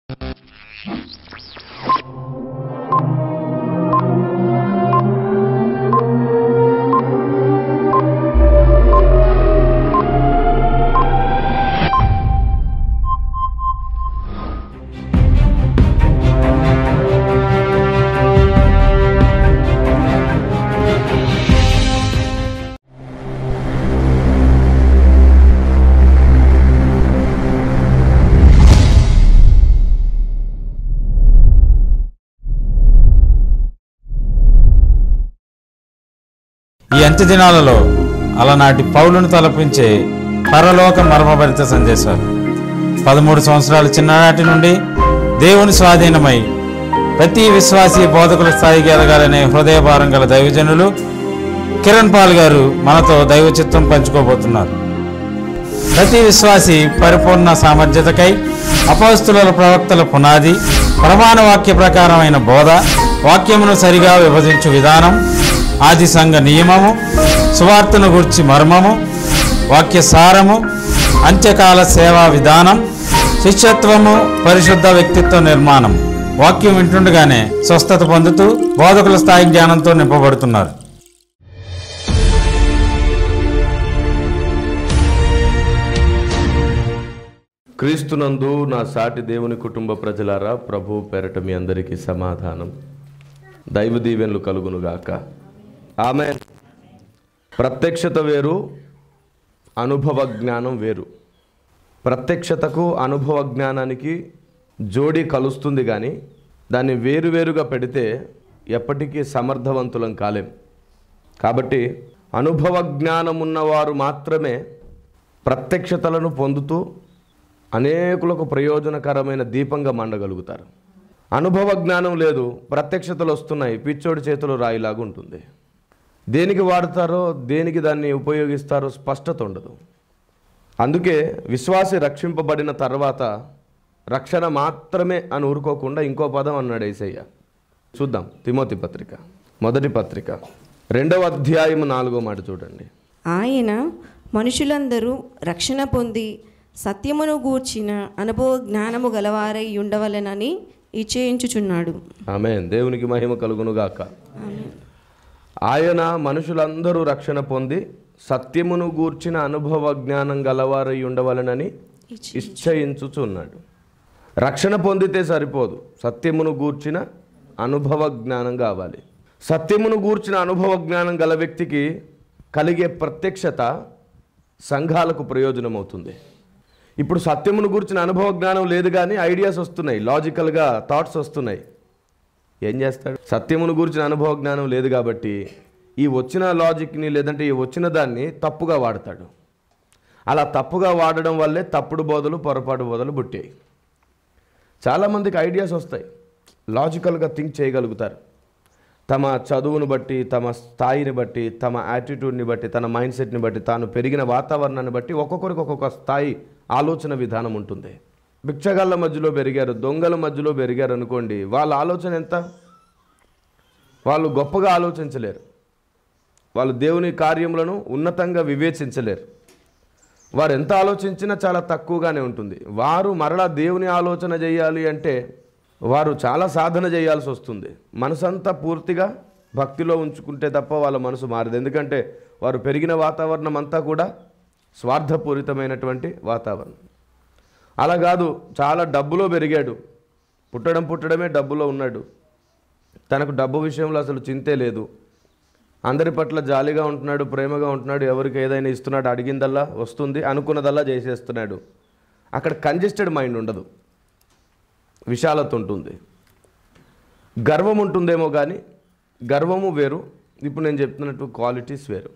ఈ అంత్య దినాలలో అలనాటి పౌలును తలపించే పరలోక మర్మభరిత సందేశాలు పదమూడు సంవత్సరాల చిన్ననాటి నుండి దేవుని స్వాధీనమై ప్రతి విశ్వాసీ బోధకుల స్థాయికి ఎదగాలనే హృదయభారం గల దైవజనులు కిరణ్ పాల్ గారు మనతో దైవ చిత్తం పంచుకోబోతున్నారు ప్రతి విశ్వాసి పరిపూర్ణ సామర్థ్యతకై అపస్తుల ప్రవక్తల పునాది ప్రమాణ వాక్య ప్రకారమైన బోధ వాక్యమును సరిగా విభజించు విధానం ఆది సంఘ నియమము సువార్తను గుర్చి మర్మము వాక్య సారము అంత్యకాల సేవా విధానం శిష్యత్వము పరిశుద్ధ వ్యక్తిత్వ నిర్మాణం వాక్యం వింటుండగానే స్వస్థత పొందుతూ బోధకుల స్థాయి జ్ఞానంతో నింపబడుతున్నారు క్రీస్తునందు నా సాటి దేవుని కుటుంబ ప్రజలారా ప్రభు పేరట మీ అందరికీ సమాధానం దైవ దీవెనలు కలుగునుగాక ఆమె ప్రత్యక్షత వేరు అనుభవ జ్ఞానం వేరు ప్రత్యక్షతకు అనుభవ జ్ఞానానికి జోడీ కలుస్తుంది కానీ దాన్ని వేరువేరుగా పెడితే ఎప్పటికీ సమర్థవంతులం కాలేం కాబట్టి అనుభవ జ్ఞానం ఉన్నవారు మాత్రమే ప్రత్యక్షతలను పొందుతూ అనేకులకు ప్రయోజనకరమైన దీపంగా మండగలుగుతారు అనుభవ జ్ఞానం లేదు ప్రత్యక్షతలు వస్తున్నాయి పిచ్చోడి చేతిలో రాయిలాగా ఉంటుంది దేనికి వాడతారో దేనికి దాన్ని ఉపయోగిస్తారో స్పష్టత ఉండదు అందుకే విశ్వాసి రక్షింపబడిన తర్వాత రక్షణ మాత్రమే అని ఊరుకోకుండా ఇంకో పదం అన్నాడు ఏసయ్య చూద్దాం తిమోతి పత్రిక మొదటి పత్రిక రెండవ అధ్యాయం నాలుగో మాట చూడండి ఆయన మనుషులందరూ రక్షణ పొంది సత్యమును గూర్చిన అనుభవ జ్ఞానము గలవారై ఉండవలెనని ఇచ్చేయించుచున్నాడు ఆమె దేవునికి మహిమ కలుగునుగాక ఆయన మనుషులందరూ రక్షణ పొంది సత్యమును గూర్చిన అనుభవ జ్ఞానం గలవారై ఉండవలనని ఇచ్చయించుచున్నాడు రక్షణ పొందితే సరిపోదు సత్యమును గూర్చిన అనుభవ జ్ఞానం కావాలి సత్యమును గూర్చిన అనుభవ జ్ఞానం గల వ్యక్తికి కలిగే ప్రత్యక్షత సంఘాలకు ప్రయోజనం అవుతుంది ఇప్పుడు సత్యమును గూర్చిన అనుభవ జ్ఞానం లేదు కానీ ఐడియాస్ వస్తున్నాయి లాజికల్గా థాట్స్ వస్తున్నాయి ఏం చేస్తాడు సత్యమును గురించిన అనుభవ జ్ఞానం లేదు కాబట్టి ఈ వచ్చిన లాజిక్ని లేదంటే ఈ వచ్చిన దాన్ని తప్పుగా వాడతాడు అలా తప్పుగా వాడడం వల్లే తప్పుడు బోధలు పొరపాటు బోధలు పుట్టాయి చాలామందికి ఐడియాస్ వస్తాయి లాజికల్గా థింక్ చేయగలుగుతారు తమ చదువును బట్టి తమ స్థాయిని బట్టి తమ యాటిట్యూడ్ని బట్టి తన మైండ్ సెట్ని బట్టి తాను పెరిగిన వాతావరణాన్ని బట్టి ఒక్కొక్కరికి ఒక్కొక్క స్థాయి ఆలోచన విధానం ఉంటుంది భిక్షగాళ్ళ మధ్యలో పెరిగారు దొంగల మధ్యలో పెరిగారు అనుకోండి వాళ్ళ ఆలోచన ఎంత వాళ్ళు గొప్పగా ఆలోచించలేరు వాళ్ళు దేవుని కార్యములను ఉన్నతంగా వివేచించలేరు వారు ఎంత ఆలోచించినా చాలా తక్కువగానే ఉంటుంది వారు మరలా దేవుని ఆలోచన చేయాలి అంటే వారు చాలా సాధన చేయాల్సి వస్తుంది మనసంతా పూర్తిగా భక్తిలో ఉంచుకుంటే తప్ప వాళ్ళ మనసు మారదు ఎందుకంటే వారు పెరిగిన వాతావరణం అంతా కూడా స్వార్థపూరితమైనటువంటి వాతావరణం అలా కాదు చాలా డబ్బులో పెరిగాడు పుట్టడం పుట్టడమే డబ్బులో ఉన్నాడు తనకు డబ్బు విషయంలో అసలు చింతే లేదు అందరి పట్ల జాలిగా ఉంటున్నాడు ప్రేమగా ఉంటున్నాడు ఎవరికి ఏదైనా ఇస్తున్నాడు అడిగిందల్లా వస్తుంది అనుకున్నదల్లా చేసేస్తున్నాడు అక్కడ కంజెస్టెడ్ మైండ్ ఉండదు విశాలత ఉంటుంది గర్వం ఉంటుందేమో కానీ గర్వము వేరు ఇప్పుడు నేను చెప్తున్నట్టు క్వాలిటీస్ వేరు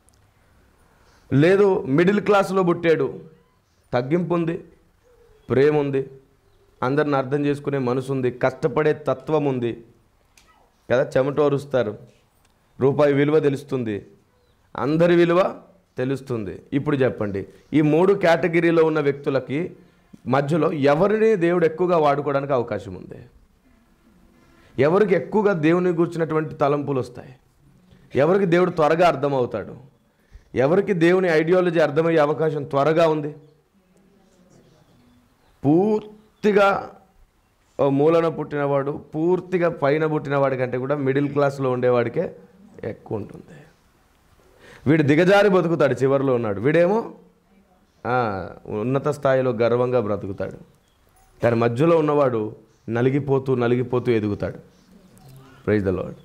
లేదు మిడిల్ క్లాస్లో పుట్టాడు తగ్గింపు ఉంది ప్రేమ ఉంది అందరిని అర్థం చేసుకునే మనసు ఉంది కష్టపడే తత్వం ఉంది కదా చెమటోరుస్తారు రూపాయి విలువ తెలుస్తుంది అందరి విలువ తెలుస్తుంది ఇప్పుడు చెప్పండి ఈ మూడు కేటగిరీలో ఉన్న వ్యక్తులకి మధ్యలో ఎవరిని దేవుడు ఎక్కువగా వాడుకోవడానికి అవకాశం ఉంది ఎవరికి ఎక్కువగా దేవుని గురించినటువంటి తలంపులు వస్తాయి ఎవరికి దేవుడు త్వరగా అర్థమవుతాడు ఎవరికి దేవుని ఐడియాలజీ అర్థమయ్యే అవకాశం త్వరగా ఉంది పూర్తిగా ఓ మూలన పుట్టినవాడు పూర్తిగా పైన పుట్టినవాడి కంటే కూడా మిడిల్ క్లాస్లో ఉండేవాడికే ఎక్కువ ఉంటుంది వీడు దిగజారి బతుకుతాడు చివరిలో ఉన్నాడు వీడేమో ఆ, ఉన్నత స్థాయిలో గర్వంగా బ్రతుకుతాడు కానీ మధ్యలో ఉన్నవాడు నలిగిపోతూ నలిగిపోతూ ఎదుగుతాడు ప్రైజ్ ద లార్డ్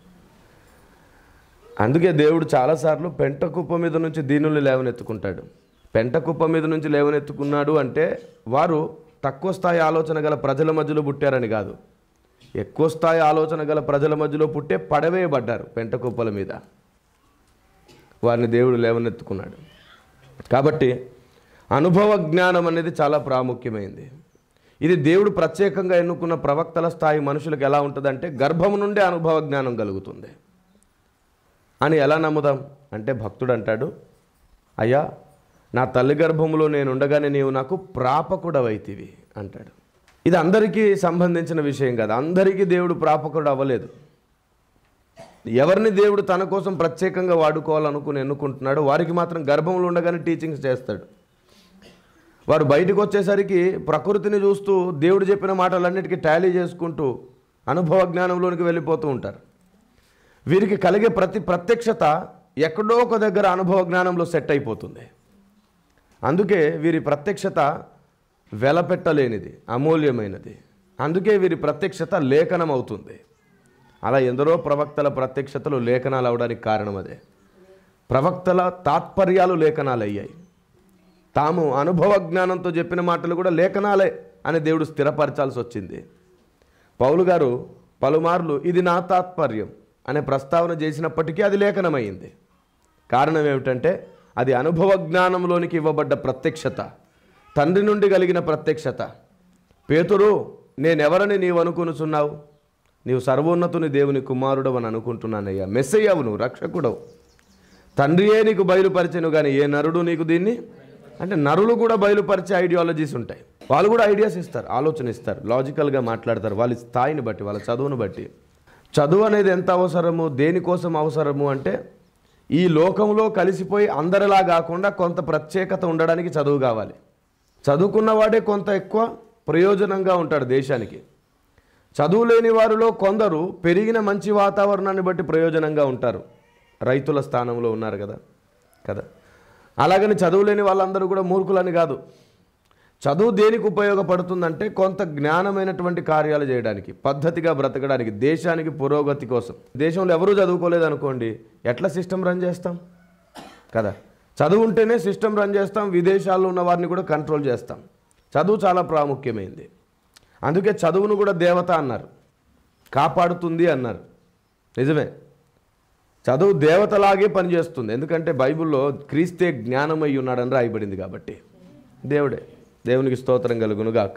అందుకే దేవుడు చాలాసార్లు పెంట కుప్ప మీద నుంచి దీనుల్ని లేవనెత్తుకుంటాడు పెంట కుప్ప మీద నుంచి లేవనెత్తుకున్నాడు అంటే వారు తక్కువ స్థాయి ఆలోచన గల ప్రజల మధ్యలో పుట్టారని కాదు ఎక్కువ స్థాయి ఆలోచన గల ప్రజల మధ్యలో పుట్టే పడవేయబడ్డారు పెంట కుప్పల మీద వారిని దేవుడు లేవనెత్తుకున్నాడు కాబట్టి అనుభవ జ్ఞానం అనేది చాలా ప్రాముఖ్యమైంది ఇది దేవుడు ప్రత్యేకంగా ఎన్నుకున్న ప్రవక్తల స్థాయి మనుషులకు ఎలా ఉంటుందంటే గర్భం నుండే అనుభవ జ్ఞానం కలుగుతుంది అని ఎలా నమ్ముదాం అంటే భక్తుడు అంటాడు అయ్యా నా తల్లి గర్భంలో నేను ఉండగానే నీవు నాకు ప్రాపకుడవైతివి అంటాడు ఇది అందరికీ సంబంధించిన విషయం కాదు అందరికీ దేవుడు ప్రాపకుడు అవ్వలేదు ఎవరిని దేవుడు తన కోసం ప్రత్యేకంగా వాడుకోవాలనుకుని ఎన్నుకుంటున్నాడో వారికి మాత్రం గర్భంలో ఉండగానే టీచింగ్స్ చేస్తాడు వారు బయటకు వచ్చేసరికి ప్రకృతిని చూస్తూ దేవుడు చెప్పిన మాటలన్నిటికీ టాలీ చేసుకుంటూ అనుభవ జ్ఞానంలోనికి వెళ్ళిపోతూ ఉంటారు వీరికి కలిగే ప్రతి ప్రత్యక్షత ఎక్కడో ఒక దగ్గర అనుభవ జ్ఞానంలో సెట్ అయిపోతుంది అందుకే వీరి ప్రత్యక్షత వెలపెట్టలేనిది అమూల్యమైనది అందుకే వీరి ప్రత్యక్షత లేఖనం అవుతుంది అలా ఎందరో ప్రవక్తల ప్రత్యక్షతలు లేఖనాలు అవడానికి కారణం అదే ప్రవక్తల తాత్పర్యాలు లేఖనాలు అయ్యాయి తాము అనుభవ జ్ఞానంతో చెప్పిన మాటలు కూడా లేఖనాలే అని దేవుడు స్థిరపరచాల్సి వచ్చింది పౌలు గారు పలుమార్లు ఇది నా తాత్పర్యం అనే ప్రస్తావన చేసినప్పటికీ అది లేఖనమైంది కారణం ఏమిటంటే అది అనుభవ జ్ఞానంలోనికి ఇవ్వబడ్డ ప్రత్యక్షత తండ్రి నుండి కలిగిన ప్రత్యక్షత పేతురు నేనెవరని నీవు అనుకునుచున్నావు నీవు సర్వోన్నతుని దేవుని కుమారుడు అని అనుకుంటున్నానయ్యా మెస్సయ్యావు నువ్వు రక్షకుడవు తండ్రియే నీకు బయలుపరిచెను కానీ ఏ నరుడు నీకు దీన్ని అంటే నరులు కూడా బయలుపరిచే ఐడియాలజీస్ ఉంటాయి వాళ్ళు కూడా ఐడియాస్ ఇస్తారు ఆలోచన ఇస్తారు లాజికల్గా మాట్లాడతారు వాళ్ళ స్థాయిని బట్టి వాళ్ళ చదువును బట్టి చదువు అనేది ఎంత అవసరము దేనికోసం అవసరము అంటే ఈ లోకంలో కలిసిపోయి అందరిలా కాకుండా కొంత ప్రత్యేకత ఉండడానికి చదువు కావాలి చదువుకున్నవాడే కొంత ఎక్కువ ప్రయోజనంగా ఉంటాడు దేశానికి చదువు లేని వారిలో కొందరు పెరిగిన మంచి వాతావరణాన్ని బట్టి ప్రయోజనంగా ఉంటారు రైతుల స్థానంలో ఉన్నారు కదా కదా అలాగని చదువు లేని వాళ్ళందరూ కూడా మూర్ఖులని కాదు చదువు దేనికి ఉపయోగపడుతుందంటే కొంత జ్ఞానమైనటువంటి కార్యాలు చేయడానికి పద్ధతిగా బ్రతకడానికి దేశానికి పురోగతి కోసం దేశంలో ఎవరూ చదువుకోలేదు అనుకోండి ఎట్లా సిస్టమ్ రన్ చేస్తాం కదా చదువు ఉంటేనే సిస్టమ్ రన్ చేస్తాం విదేశాల్లో ఉన్న వారిని కూడా కంట్రోల్ చేస్తాం చదువు చాలా ప్రాముఖ్యమైంది అందుకే చదువును కూడా దేవత అన్నారు కాపాడుతుంది అన్నారు నిజమే చదువు దేవతలాగే పనిచేస్తుంది ఎందుకంటే బైబిల్లో క్రీస్తే జ్ఞానమై ఉన్నాడని రాయబడింది కాబట్టి దేవుడే దేవునికి స్తోత్రం కలుగును గాక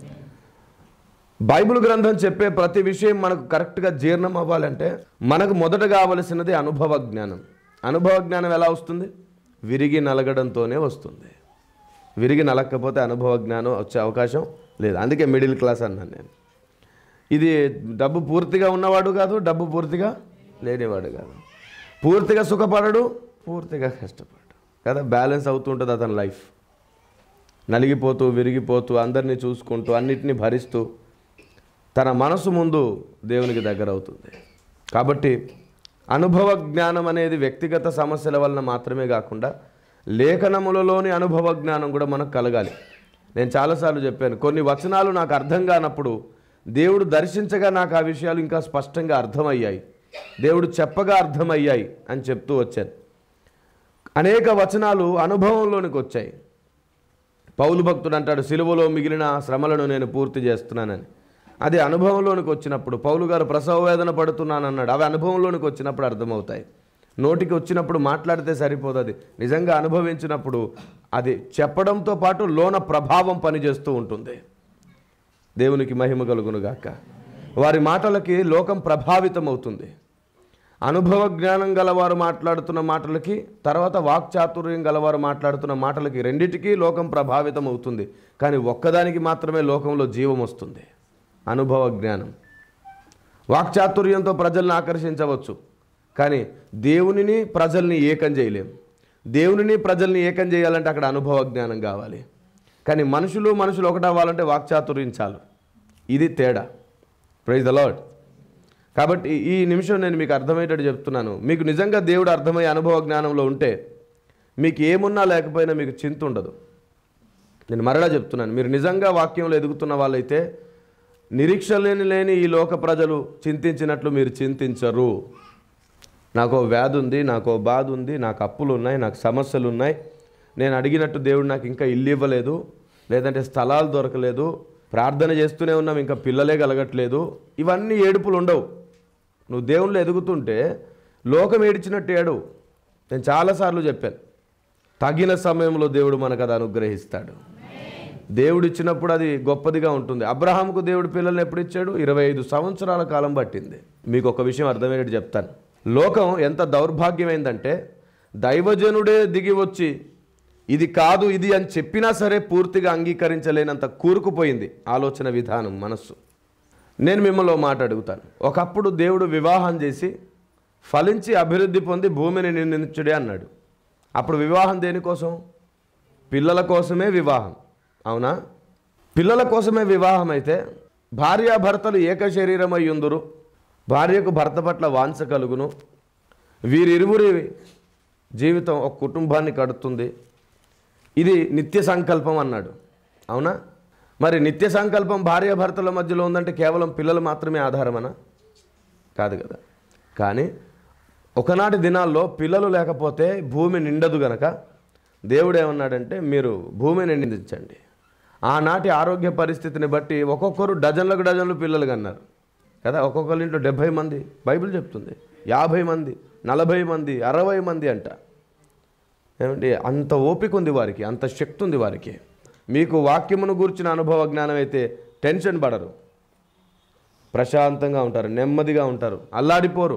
బైబిల్ గ్రంథం చెప్పే ప్రతి విషయం మనకు కరెక్ట్గా జీర్ణం అవ్వాలంటే మనకు మొదట కావలసినది అనుభవ జ్ఞానం అనుభవ జ్ఞానం ఎలా వస్తుంది విరిగి నలగడంతోనే వస్తుంది విరిగి నలగకపోతే అనుభవ జ్ఞానం వచ్చే అవకాశం లేదు అందుకే మిడిల్ క్లాస్ అన్నాను నేను ఇది డబ్బు పూర్తిగా ఉన్నవాడు కాదు డబ్బు పూర్తిగా లేనివాడు కాదు పూర్తిగా సుఖపడడు పూర్తిగా కష్టపడడు కదా బ్యాలెన్స్ అవుతుంటుంది అతని లైఫ్ నలిగిపోతూ విరిగిపోతూ అందరినీ చూసుకుంటూ అన్నిటినీ భరిస్తూ తన మనసు ముందు దేవునికి దగ్గర అవుతుంది కాబట్టి అనుభవ జ్ఞానం అనేది వ్యక్తిగత సమస్యల వలన మాత్రమే కాకుండా లేఖనములలోని అనుభవ జ్ఞానం కూడా మనకు కలగాలి నేను చాలాసార్లు చెప్పాను కొన్ని వచనాలు నాకు అర్థం కానప్పుడు దేవుడు దర్శించగా నాకు ఆ విషయాలు ఇంకా స్పష్టంగా అర్థమయ్యాయి దేవుడు చెప్పగా అర్థమయ్యాయి అని చెప్తూ వచ్చాను అనేక వచనాలు అనుభవంలోనికి వచ్చాయి పౌలు భక్తుడు అంటాడు సిలువలో మిగిలిన శ్రమలను నేను పూర్తి చేస్తున్నానని అది అనుభవంలోనికి వచ్చినప్పుడు పౌలు గారు ప్రసవ వేదన పడుతున్నానన్నాడు అవి అనుభవంలోనికి వచ్చినప్పుడు అర్థమవుతాయి నోటికి వచ్చినప్పుడు మాట్లాడితే సరిపోదు అది నిజంగా అనుభవించినప్పుడు అది చెప్పడంతో పాటు లోన ప్రభావం పనిచేస్తూ ఉంటుంది దేవునికి మహిమ కలుగును గాక వారి మాటలకి లోకం ప్రభావితం అవుతుంది అనుభవ జ్ఞానం గలవారు మాట్లాడుతున్న మాటలకి తర్వాత వాక్చాతుర్యం గలవారు మాట్లాడుతున్న మాటలకి రెండిటికీ లోకం ప్రభావితం అవుతుంది కానీ ఒక్కదానికి మాత్రమే లోకంలో జీవం వస్తుంది అనుభవ జ్ఞానం వాక్చాతుర్యంతో ప్రజల్ని ఆకర్షించవచ్చు కానీ దేవునిని ప్రజల్ని ఏకం చేయలేం దేవునిని ప్రజల్ని ఏకం చేయాలంటే అక్కడ అనుభవ జ్ఞానం కావాలి కానీ మనుషులు మనుషులు ఒకటవ్వాలంటే వాక్చాతుర్యం చాలు ఇది తేడా ప్రైజ్ ద లాడ్ కాబట్టి ఈ నిమిషం నేను మీకు అర్థమయ్యేటట్టు చెప్తున్నాను మీకు నిజంగా దేవుడు అర్థమయ్యే అనుభవ జ్ఞానంలో ఉంటే మీకు ఏమున్నా లేకపోయినా మీకు చింత ఉండదు నేను మరలా చెప్తున్నాను మీరు నిజంగా వాక్యంలో ఎదుగుతున్న వాళ్ళైతే నిరీక్ష లేని లేని ఈ లోక ప్రజలు చింతించినట్లు మీరు చింతించరు నాకు ఓ వ్యాధి ఉంది నాకు ఓ బాధ ఉంది నాకు అప్పులు ఉన్నాయి నాకు సమస్యలు ఉన్నాయి నేను అడిగినట్టు దేవుడు నాకు ఇంకా ఇల్లు ఇవ్వలేదు లేదంటే స్థలాలు దొరకలేదు ప్రార్థన చేస్తూనే ఉన్నాం ఇంకా పిల్లలే కలగట్లేదు ఇవన్నీ ఏడుపులు ఉండవు నువ్వు దేవుళ్ళు ఎదుగుతుంటే లోకం ఏడిచినట్టు ఏడు నేను చాలాసార్లు చెప్పాను తగిన సమయంలో దేవుడు మనకు అది అనుగ్రహిస్తాడు దేవుడు ఇచ్చినప్పుడు అది గొప్పదిగా ఉంటుంది అబ్రహాంకు దేవుడు పిల్లల్ని ఎప్పుడు ఇచ్చాడు ఇరవై ఐదు సంవత్సరాల కాలం పట్టింది మీకు ఒక విషయం అర్థమయ్యేట్టు చెప్తాను లోకం ఎంత దౌర్భాగ్యమైందంటే దైవజనుడే దిగి వచ్చి ఇది కాదు ఇది అని చెప్పినా సరే పూర్తిగా అంగీకరించలేనంత కూరుకుపోయింది ఆలోచన విధానం మనస్సు నేను మిమ్మల్ని ఓ మాట అడుగుతాను ఒకప్పుడు దేవుడు వివాహం చేసి ఫలించి అభివృద్ధి పొంది భూమిని నిర్ణయించుడే అన్నాడు అప్పుడు వివాహం దేనికోసం పిల్లల కోసమే వివాహం అవునా పిల్లల కోసమే వివాహం అయితే భార్యాభర్తలు ఏక శరీరమై ఉందురు భార్యకు భర్త పట్ల వాంఛ కలుగును వీరిరువురి జీవితం ఒక కుటుంబాన్ని కడుతుంది ఇది నిత్య సంకల్పం అన్నాడు అవునా మరి నిత్య సంకల్పం భార్యాభర్తల మధ్యలో ఉందంటే కేవలం పిల్లలు మాత్రమే ఆధారమనా కాదు కదా కానీ ఒకనాటి దినాల్లో పిల్లలు లేకపోతే భూమి నిండదు గనక దేవుడు ఏమన్నాడంటే మీరు భూమిని నిందించండి ఆనాటి ఆరోగ్య పరిస్థితిని బట్టి ఒక్కొక్కరు డజన్లకు డజన్లు పిల్లలు కన్నారు కదా ఒక్కొక్కరి ఇంట్లో డెబ్భై మంది బైబిల్ చెప్తుంది యాభై మంది నలభై మంది అరవై మంది అంట ఏమంటే అంత ఓపిక ఉంది వారికి అంత శక్తి ఉంది వారికి మీకు వాక్యమును గూర్చిన అనుభవ జ్ఞానం అయితే టెన్షన్ పడరు ప్రశాంతంగా ఉంటారు నెమ్మదిగా ఉంటారు అల్లాడిపోరు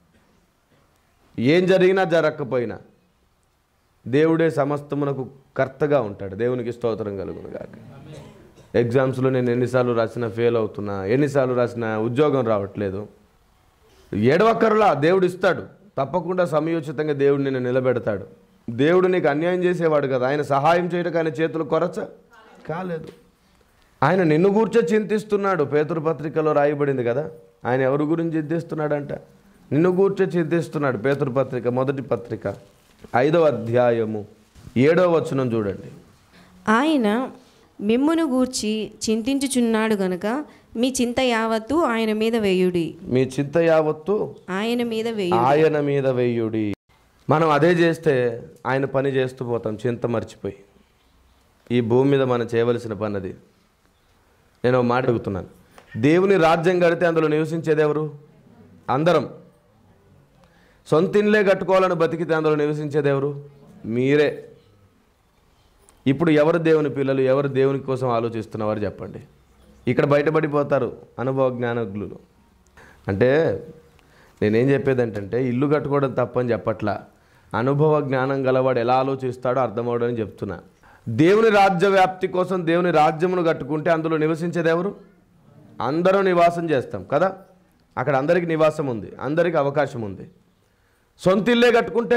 ఏం జరిగినా జరగకపోయినా దేవుడే సమస్తమునకు కర్తగా ఉంటాడు దేవునికి స్తోత్రం కలుగును గాక ఎగ్జామ్స్లో నేను ఎన్నిసార్లు రాసినా ఫెయిల్ అవుతున్నా ఎన్నిసార్లు రాసినా ఉద్యోగం రావట్లేదు ఏడవక్కర్లా దేవుడు ఇస్తాడు తప్పకుండా సమయోచితంగా దేవుడు నిన్ను నిలబెడతాడు దేవుడు నీకు అన్యాయం చేసేవాడు కదా ఆయన సహాయం చేయడానికి ఆయన చేతులు కొరచ కాలేదు ఆయన నిన్ను గూర్చే చింతిస్తున్నాడు పేతురు పత్రికలో రాయబడింది కదా ఆయన ఎవరి గురించి చింతిస్తున్నాడంట నిన్ను గూర్చే చింతిస్తున్నాడు పేతురు పత్రిక మొదటి పత్రిక ఐదవ అధ్యాయము ఏడవ వచనం చూడండి ఆయన మిమ్మును గూర్చి చింతించుచున్నాడు గనుక మీ చింత యావత్తు ఆయన మీద వేయుడి మీ చింత యావత్తు ఆయన మీద వేయుడి ఆయన మీద వెయ్యుడి మనం అదే చేస్తే ఆయన పని చేస్తూ పోతాం చింత మర్చిపోయి ఈ భూమి మీద మనం చేయవలసిన పని అది నేను ఒక మాట అడుగుతున్నాను దేవుని రాజ్యం కడితే అందులో నివసించేది ఎవరు అందరం సొంత ఇండ్లే కట్టుకోవాలని బతికితే అందులో నివసించేది ఎవరు మీరే ఇప్పుడు ఎవరు దేవుని పిల్లలు ఎవరు దేవుని కోసం ఆలోచిస్తున్నవారు చెప్పండి ఇక్కడ బయటపడిపోతారు అనుభవ జ్ఞానజ్ఞులు అంటే నేనేం చెప్పేది ఏంటంటే ఇల్లు కట్టుకోవడం తప్పని చెప్పట్లా అనుభవ జ్ఞానం గలవాడు ఎలా ఆలోచిస్తాడో అర్థమవడని చెప్తున్నా దేవుని రాజ్య వ్యాప్తి కోసం దేవుని రాజ్యమును కట్టుకుంటే అందులో నివసించేది ఎవరు అందరూ నివాసం చేస్తాం కదా అక్కడ అందరికి నివాసం ఉంది అందరికి అవకాశం ఉంది సొంత ఇల్లే కట్టుకుంటే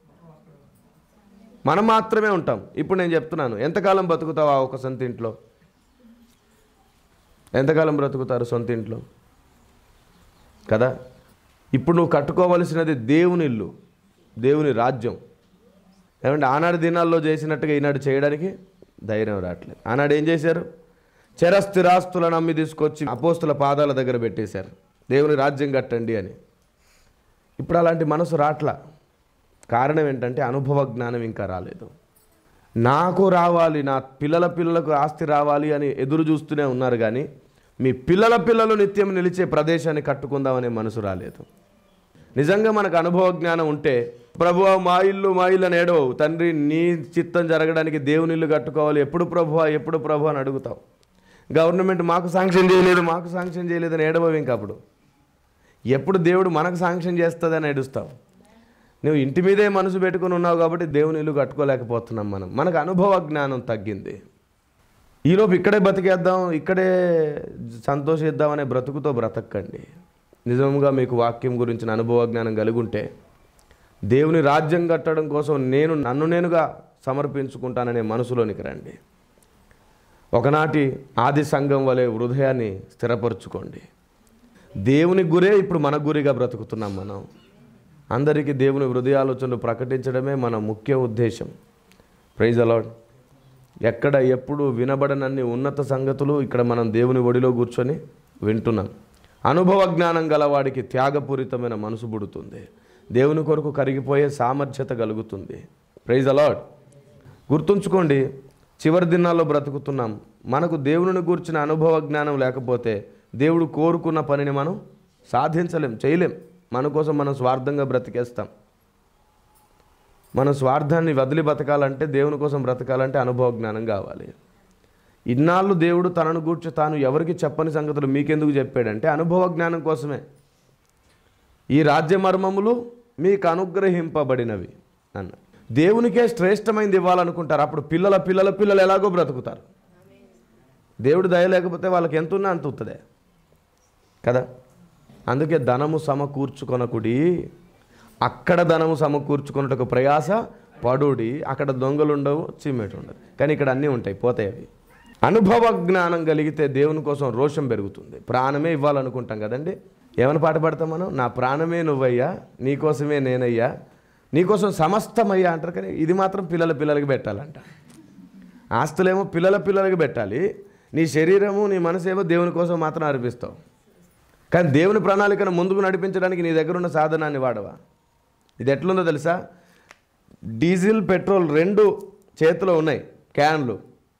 మనం మాత్రమే ఉంటాం ఇప్పుడు నేను చెప్తున్నాను ఎంతకాలం బతుకుతావు ఆ ఒక సొంత ఇంట్లో ఎంతకాలం బ్రతుకుతారు సొంత ఇంట్లో కదా ఇప్పుడు నువ్వు కట్టుకోవలసినది దేవుని ఇల్లు దేవుని రాజ్యం ఏమంటే ఆనాడు దినాల్లో చేసినట్టుగా ఈనాడు చేయడానికి ధైర్యం రావట్లేదు ఆనాడు ఏం చేశారు చరస్థిరాస్తులను అమ్మి తీసుకొచ్చి అపోస్తుల పాదాల దగ్గర పెట్టేశారు దేవుని రాజ్యం కట్టండి అని ఇప్పుడు అలాంటి మనసు రాట్లా కారణం ఏంటంటే అనుభవ జ్ఞానం ఇంకా రాలేదు నాకు రావాలి నా పిల్లల పిల్లలకు ఆస్తి రావాలి అని ఎదురు చూస్తూనే ఉన్నారు కానీ మీ పిల్లల పిల్లలు నిత్యం నిలిచే ప్రదేశాన్ని కట్టుకుందామనే మనసు రాలేదు నిజంగా మనకు అనుభవ జ్ఞానం ఉంటే ప్రభు మా ఇల్లు మా ఇల్లు అని ఏడవవు తండ్రి నీ చిత్తం జరగడానికి దేవుని ఇల్లు కట్టుకోవాలి ఎప్పుడు ప్రభు ఎప్పుడు ప్రభు అని అడుగుతావు గవర్నమెంట్ మాకు శాంక్షన్ చేయలేదు మాకు శాంక్షన్ చేయలేదు అని ఏడవవు ఇంకా అప్పుడు ఎప్పుడు దేవుడు మనకు శాంక్షన్ చేస్తుందని ఏడుస్తావు నువ్వు ఇంటి మీదే మనసు పెట్టుకుని ఉన్నావు కాబట్టి దేవుని ఇల్లు కట్టుకోలేకపోతున్నాం మనం మనకు అనుభవ జ్ఞానం తగ్గింది ఈలోపు ఇక్కడే బతికేద్దాం ఇక్కడే సంతోషిద్దాం అనే బ్రతుకుతో బ్రతకండి నిజంగా మీకు వాక్యం గురించిన అనుభవ జ్ఞానం కలిగి ఉంటే దేవుని రాజ్యం కట్టడం కోసం నేను నన్ను నేనుగా సమర్పించుకుంటాననే మనసులోనికి రండి ఒకనాటి ఆది సంఘం వలె హృదయాన్ని స్థిరపరచుకోండి దేవుని గురే ఇప్పుడు మన గురిగా బ్రతుకుతున్నాం మనం అందరికీ దేవుని హృదయాలోచనలు ప్రకటించడమే మన ముఖ్య ఉద్దేశం ప్రైజ్ అలాడ్ ఎక్కడ ఎప్పుడు వినబడనన్ని ఉన్నత సంగతులు ఇక్కడ మనం దేవుని ఒడిలో కూర్చొని వింటున్నాం అనుభవ జ్ఞానం గలవాడికి త్యాగపూరితమైన మనసు పుడుతుంది దేవుని కొరకు కరిగిపోయే సామర్థ్యత కలుగుతుంది ప్రైజ్ అలాడ్ గుర్తుంచుకోండి చివరి దినాల్లో బ్రతుకుతున్నాం మనకు దేవుని గూర్చిన అనుభవ జ్ఞానం లేకపోతే దేవుడు కోరుకున్న పనిని మనం సాధించలేం చేయలేం మన కోసం మనం స్వార్థంగా బ్రతికేస్తాం మన స్వార్థాన్ని వదిలి బ్రతకాలంటే దేవుని కోసం బ్రతకాలంటే అనుభవ జ్ఞానం కావాలి ఇన్నాళ్ళు దేవుడు తనను గూర్చి తాను ఎవరికి చెప్పని సంగతులు మీకెందుకు చెప్పాడంటే అనుభవ జ్ఞానం కోసమే ఈ రాజ్య మర్మములు మీకు అనుగ్రహింపబడినవి అన్న దేవునికే శ్రేష్టమైనది ఇవ్వాలనుకుంటారు అప్పుడు పిల్లల పిల్లల పిల్లలు ఎలాగో బ్రతుకుతారు దేవుడు దయ లేకపోతే వాళ్ళకి ఎంత ఉన్నా అంత ఉత్తదే కదా అందుకే ధనము సమకూర్చుకొనకుడి అక్కడ ధనము సమకూర్చుకున్నటకు ప్రయాస పడుడి అక్కడ దొంగలు ఉండవు చీమేట ఉండదు కానీ ఇక్కడ అన్నీ ఉంటాయి పోతాయి అవి అనుభవ జ్ఞానం కలిగితే దేవుని కోసం రోషం పెరుగుతుంది ప్రాణమే ఇవ్వాలనుకుంటాం కదండి ఏమైనా పాట పాడతాం మనం నా ప్రాణమే నువ్వయ్యా నీకోసమే నేనయ్యా నీకోసం సమస్తమయ్యా అంటారు కానీ ఇది మాత్రం పిల్లల పిల్లలకి పెట్టాలంట ఆస్తులేమో పిల్లల పిల్లలకి పెట్టాలి నీ శరీరము నీ మనసు ఏమో దేవుని కోసం మాత్రం అర్పిస్తావు కానీ దేవుని ప్రణాళికను ముందుకు నడిపించడానికి నీ దగ్గర ఉన్న సాధనాన్ని వాడవా ఇది ఎట్లుందో తెలుసా డీజిల్ పెట్రోల్ రెండు చేతిలో ఉన్నాయి క్యాన్లు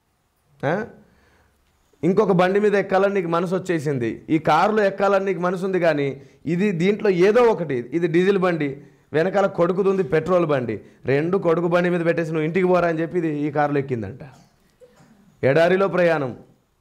ఆ? ఇంకొక బండి మీద ఎక్కాలని నీకు మనసు వచ్చేసింది ఈ కారులో ఎక్కాలని నీకు మనసు ఉంది కానీ ఇది దీంట్లో ఏదో ఒకటి ఇది డీజిల్ బండి వెనకాల కొడుకుతుంది పెట్రోల్ బండి రెండు కొడుకు బండి మీద పెట్టేసి నువ్వు ఇంటికి పోరా అని చెప్పి ఇది ఈ కారులో ఎక్కిందంట ఎడారిలో ప్రయాణం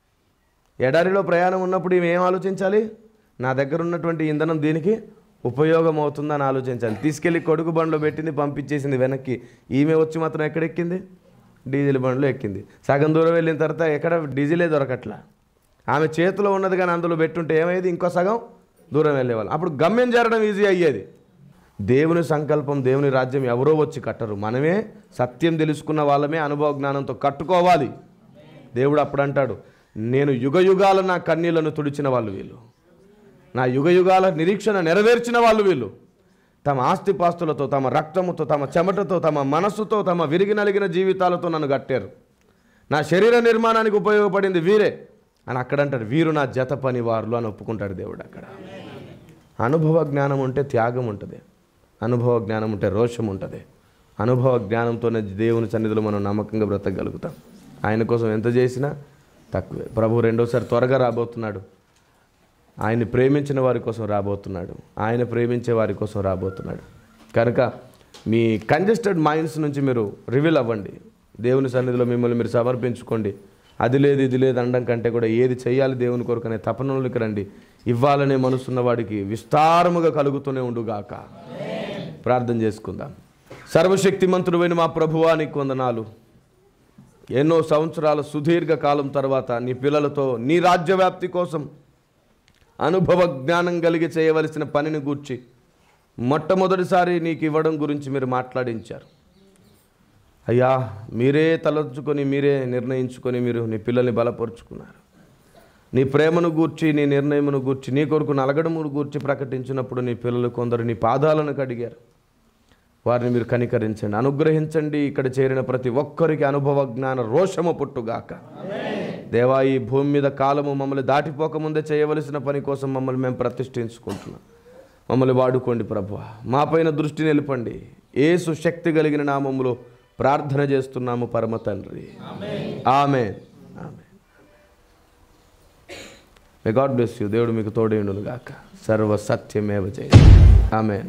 ఎడారిలో ప్రయాణం ఉన్నప్పుడు ఈమె ఏం ఆలోచించాలి నా దగ్గర ఉన్నటువంటి ఇంధనం దీనికి ఉపయోగం అవుతుందని ఆలోచించాలి తీసుకెళ్ళి కొడుకు బండిలో పెట్టింది పంపించేసింది వెనక్కి ఈమె వచ్చి మాత్రం ఎక్కడ ఎక్కింది డీజిల్ బండిలో ఎక్కింది సగం దూరం వెళ్ళిన తర్వాత ఎక్కడ డీజిలే దొరకట్లా ఆమె చేతిలో ఉన్నది కానీ అందులో పెట్టుంటే ఏమయ్యేది ఇంకో సగం దూరం వెళ్ళేవాళ్ళు అప్పుడు గమ్యం చేరడం ఈజీ అయ్యేది దేవుని సంకల్పం దేవుని రాజ్యం ఎవరో వచ్చి కట్టరు మనమే సత్యం తెలుసుకున్న వాళ్ళమే అనుభవ జ్ఞానంతో కట్టుకోవాలి దేవుడు అప్పుడు అంటాడు నేను యుగ యుగాల నా కన్నీళ్లను తుడిచిన వాళ్ళు వీళ్ళు నా యుగ యుగాల నిరీక్షణ నెరవేర్చిన వాళ్ళు వీళ్ళు తమ ఆస్తిపాస్తులతో తమ రక్తముతో తమ చెమటతో తమ మనస్సుతో తమ విరిగి నలిగిన జీవితాలతో నన్ను కట్టారు నా శరీర నిర్మాణానికి ఉపయోగపడింది వీరే అని అక్కడ అంటాడు వీరు నా జత పని వారులు అని ఒప్పుకుంటాడు దేవుడు అక్కడ అనుభవ జ్ఞానం ఉంటే త్యాగం ఉంటుంది అనుభవ జ్ఞానం ఉంటే రోషం ఉంటుంది అనుభవ జ్ఞానంతోనే దేవుని సన్నిధిలో మనం నమ్మకంగా బ్రతకగలుగుతాం ఆయన కోసం ఎంత చేసినా తక్కువే ప్రభు రెండోసారి త్వరగా రాబోతున్నాడు ఆయన్ని ప్రేమించిన వారి కోసం రాబోతున్నాడు ఆయన ప్రేమించే వారి కోసం రాబోతున్నాడు కనుక మీ కంజెస్టెడ్ మైండ్స్ నుంచి మీరు రివీల్ అవ్వండి దేవుని సన్నిధిలో మిమ్మల్ని మీరు సమర్పించుకోండి అది లేదు ఇది లేదు అనడం కంటే కూడా ఏది చేయాలి దేవుని కొరకు అనే తపనలోకి రండి ఇవ్వాలనే మనసున్న వాడికి విస్తారముగా కలుగుతూనే ఉండుగాక ప్రార్థన చేసుకుందాం సర్వశక్తిమంతుడువైన మా ప్రభువా నీకు వందనాలు ఎన్నో సంవత్సరాల సుదీర్ఘ కాలం తర్వాత నీ పిల్లలతో నీ రాజ్యవ్యాప్తి కోసం అనుభవ జ్ఞానం కలిగి చేయవలసిన పనిని గూర్చి మొట్టమొదటిసారి నీకు ఇవ్వడం గురించి మీరు మాట్లాడించారు అయ్యా మీరే తలంచుకొని మీరే నిర్ణయించుకొని మీరు నీ పిల్లల్ని బలపరుచుకున్నారు నీ ప్రేమను గూర్చి నీ నిర్ణయమును గూర్చి నీ కొరకు నలగడమును గూర్చి ప్రకటించినప్పుడు నీ పిల్లలు కొందరు నీ పాదాలను కడిగారు వారిని మీరు కనికరించండి అనుగ్రహించండి ఇక్కడ చేరిన ప్రతి ఒక్కరికి అనుభవ జ్ఞాన రోషము పుట్టుగాక దేవా ఈ భూమి మీద కాలము మమ్మల్ని దాటిపోకముందే చేయవలసిన పని కోసం మమ్మల్ని మేము ప్రతిష్ఠించుకుంటున్నాం మమ్మల్ని వాడుకోండి ప్రభు మా పైన దృష్టి నిలపండి ఏసు శక్తి కలిగిన నామములో ప్రార్థన చేస్తున్నాము పరమ తండ్రి ఆమె ఆమె మే గాడ్ బ్లెస్ యూ దేవుడు మీకు తోడేయుండును గాక సర్వ సత్యమేవ జయ ఆమె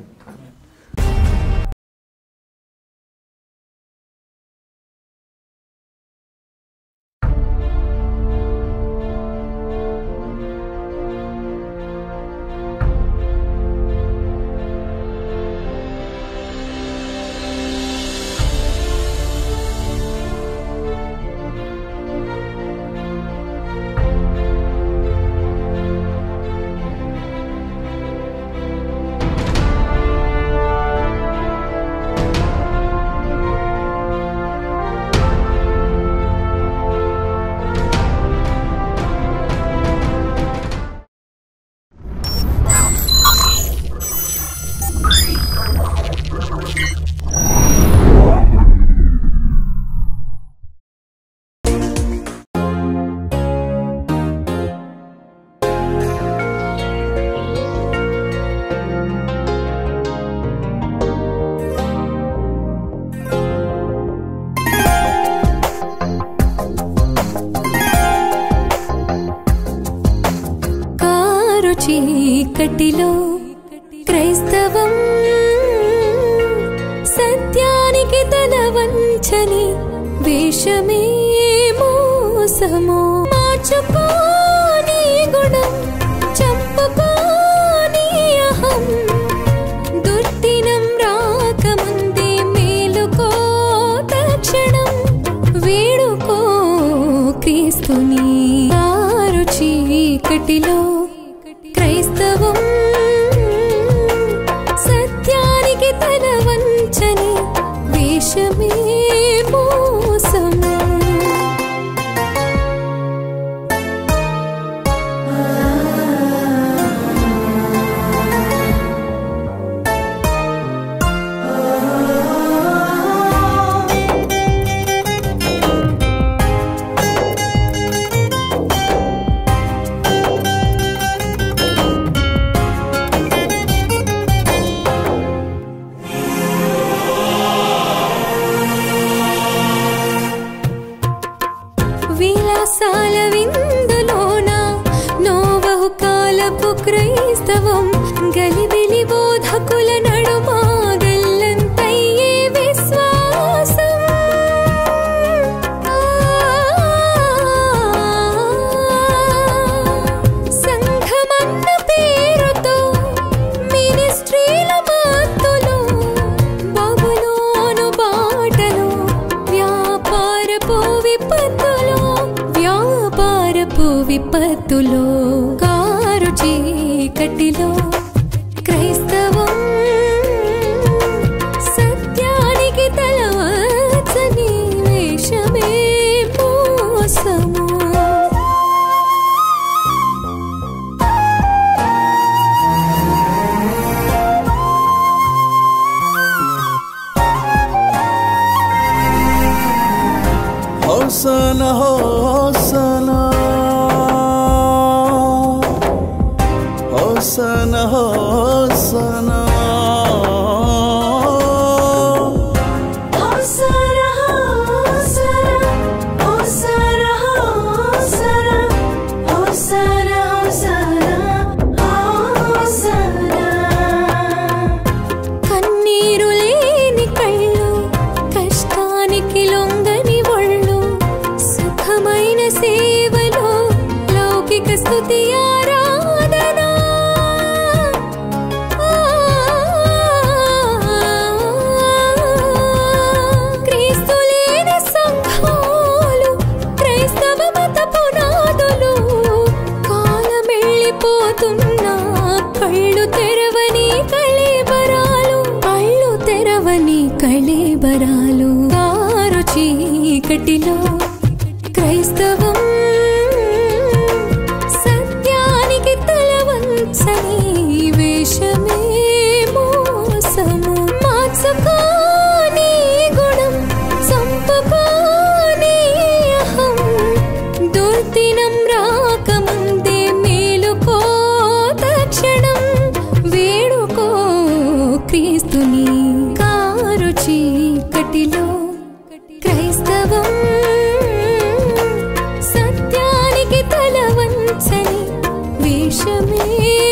కారు చీకటిలో క్రైస్తవం సత్యానికి తల వంచని వేషమే మోసము మార్చుకోని గుణం చంపుకోని అహం దుర్దినం రాకముందే మేలుకో తక్షణం వేడుకో క్రీస్తుని ఆరు చీకటిలో క్రైస్తవం సత్యానికి తల వంచని వేషమే మోసము విలాసాల విందులోన నోవహు కాలపు క్రైస్తవం గలిబిలి బోధకుల నడుమ గల్లంతయ్యే విశ్వాసం సంఘమన్న పేరుతో మినిస్ట్రీల మత్తులో బబులోను బాటలో వ్యాపారపు విపత్తులో వ్యాపారపు విపత్తులో కారు చీకటిలో క్రైస్తవం సత్యానికి తలవచ్చని వేషమే మోసము Hosanna, Hosanna. Hosanna, Hosanna. Hosanna, Hosanna, Hosanna, Hosanna, Hosanna, Hosanna, కన్నీరు లేని కళ్ళు కష్టానికి లొంగని ఒళ్ళు సుఖమైన సేవలో లౌకిక స్థుతి ఆరాధన క్రీస్తు లేని సంఘాలు క్రైస్తవ మత పునాదులు కాలమెళ్ళిపోతున్నా కళ్ళు తెరవని కళేబరాలు కళ్ళు తెరవని కళేబరాలు కారు చీకటిలో క్రైస్తవం సత్యానికి తల వంచని వేషమే మోసము మార్చుకోని గుణం చంపుకోని అహం దుర్దినం రాకముందే మేలుకో తక్షణం వేడుకో క్రీస్తుని కారు చీకటిలో క్రైస్తవం సత్యానికి తల వంచని వేషమే